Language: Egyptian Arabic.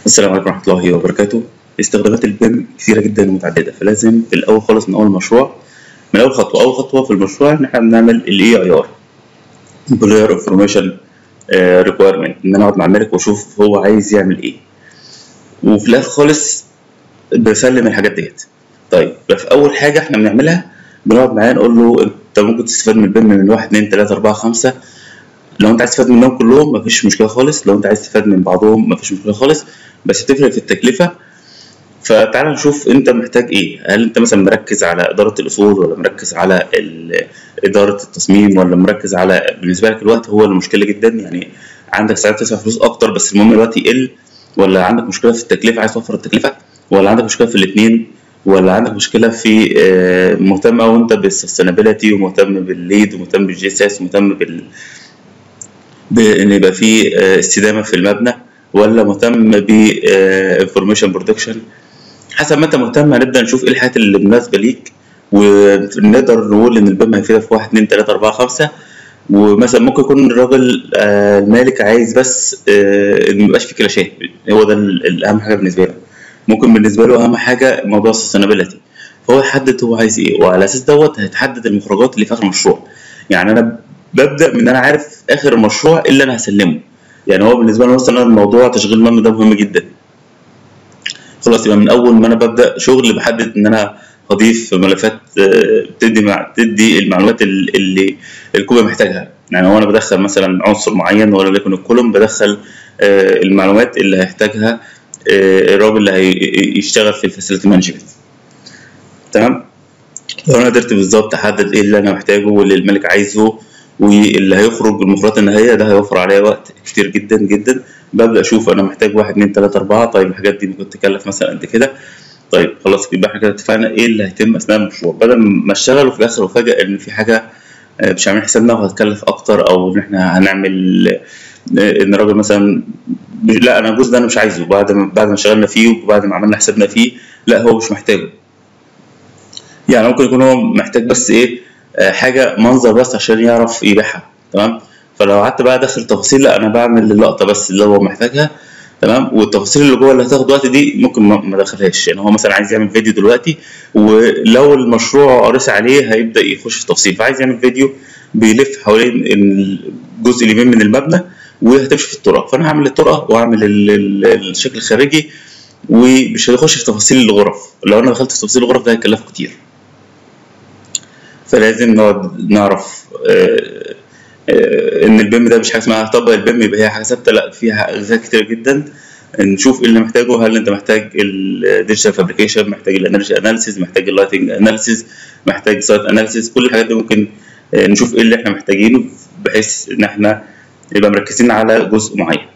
السلام عليكم ورحمة الله وبركاته استخدامات البيم كثيرة جدا ومتعددة فلازم في الأول خالص من أول مشروع من أول خطوة أول خطوة في المشروع إن إحنا بنعمل ال EIR Employer Information آه، Requirement إن أنا أقعد مع المالك وأشوف هو عايز يعمل إيه وفي الآخر خالص بسلم الحاجات ديت طيب في أول حاجة إحنا بنعملها بنقعد معاه نقول له أنت ممكن تستفاد من البيم من واحد اتنين تلاتة أربعة خمسة لو انت عايز تستفاد منهم كلهم مفيش مشكله خالص لو انت عايز تستفاد من بعضهم مفيش مشكله خالص بس تفرق في التكلفه فتعال نشوف انت محتاج ايه هل انت مثلا مركز على اداره الاصول ولا مركز على ال- اداره التصميم ولا مركز على بالنسبه لك الوقت هو المشكله جدا يعني عندك ساعات تدفع فلوس اكتر بس المهم الوقت يقل ولا عندك مشكله في التكلفه عايز توفر التكلفه ولا عندك مشكله في الاثنين ولا عندك مشكله في آه، مهتم او انت بالسستينابيلتي ومهتم بالليد ومهتم بالجي اس اس ومهتم بال بان يبقى في آه، استدامه في المبنى ولا مهتم ب انفورميشن بروتكشن حسب ما انت مهتم هنبدا نشوف ايه الحاجات اللي مناسبه ليك ونقدر نقول ان البيم هيفيدك في واحد اتنين تلاته اربعه خمسه ومثلا ممكن يكون الراجل آه، المالك عايز بس آه، ان ميبقاش في كلاشات هو ده ال- الاهم حاجه بالنسبه له ممكن بالنسبه له اهم حاجه موضوع السستينابيلتي فهو يحدد هو عايز ايه وعلى اساس دوت هيتحدد المخرجات اللي في اخر المشروع يعني انا ببدا من ان انا عارف اخر المشروع إيه اللي انا هسلمه يعني هو بالنسبه لي مثلا الموضوع تشغيل المبنى ده مهم جدا خلاص يبقى من اول ما انا ببدا شغل بحدد ان انا هضيف ملفات آه، تدي مع تدي المعلومات ال- اللي الكوبا محتاجها يعني هو انا بدخل مثلا عنصر معين وليكن الكولوم بدخل آه، المعلومات اللي هيحتاجها آه، الراجل اللي هيشتغل في الفاسيلتي مانجمنت تمام لو انا قدرت بالظبط احدد ايه اللي انا محتاجه واللي الملك عايزه واللي هيخرج بالمخرجات النهائيه ده هيوفر عليا وقت كتير جدا جدا ببدا اشوف انا محتاج واحد اتنين تلاته اربعه طيب الحاجات دي ممكن تكلف مثلا قد كده طيب خلاص يبقى احنا كده اتفقنا ايه اللي هيتم اثناء المشروع بدل ما اشتغل وفي الاخر افاجئ ان في حاجه آه، مش عاملين حسابنا وهتكلف اكتر او ان احنا هنعمل آه، ان الراجل مثلا لا انا الجزء ده انا مش عايزه بعد ما بعد ما اشتغلنا فيه وبعد ما عملنا حسابنا فيه لا هو مش محتاجه يعني ممكن يكون هو محتاج بس ايه آه، حاجه منظر بس عشان يعرف يبيعها تمام فلو قعدت بقى ادخل تفاصيل لا انا بعمل اللقطه بس اللي هو محتاجها تمام والتفاصيل اللي جوه اللي هتاخد وقت دي ممكن ما ما ادخلهاش يعني هو مثلا عايز يعمل فيديو دلوقتي ولو المشروع رسى عليه هيبدا يخش في تفصيل فعايز يعمل فيديو بيلف حوالين الجزء اليمين من المبنى وهتمشي في الطرق فانا هعمل الطرقه واعمل ال- ال- الشكل الخارجي ومش هيخش في تفاصيل الغرف لو انا دخلت في تفاصيل الغرف ده هيكلفه كتير فلازم نقعد نعرف آه، آه، ان البيم ده مش حاجه اسمها طبق البيم يبقى هي حاجه ثابته لا فيها اجزاء كتير جدا نشوف ايه اللي محتاجه هل انت محتاج الديجيتال فابريكيشن محتاج الانرجي اناليسيز محتاج اللايتنج اناليسيز محتاج سايت اناليسيز كل الحاجات دي ممكن آه، نشوف ايه اللي احنا محتاجينه بحيث ان احنا نبقى مركزين على جزء معين